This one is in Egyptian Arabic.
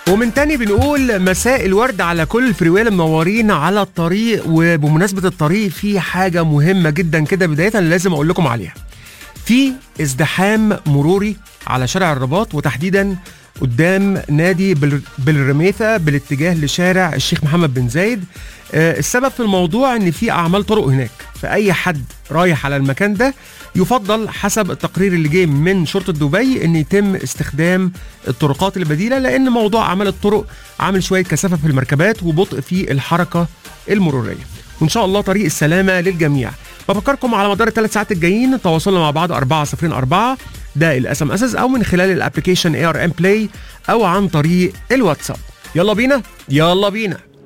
ومن تاني بنقول مساء الورد على كل الفريويل منورين على الطريق وبمناسبة الطريق في حاجة مهمة جدا كده بداية لازم أقول لكم عليها في ازدحام مروري على شارع الرباط وتحديدا قدام نادي بل- بالرميثة بالاتجاه لشارع الشيخ محمد بن زايد آه، السبب في الموضوع ان في اعمال طرق هناك فاي حد رايح على المكان ده يفضل حسب التقرير اللي جاي من شرطه دبي ان يتم استخدام الطرقات البديله لان موضوع اعمال الطرق عامل شويه كثافه في المركبات وبطء في الحركه المروريه وان شاء الله طريق السلامه للجميع بفكركم على مدار الثلاث ساعات الجايين تواصلنا مع بعض 404 ده الاس ام اس او من خلال الابلكيشن اي ار ام بلاي او عن طريق الواتساب يلا بينا يلا بينا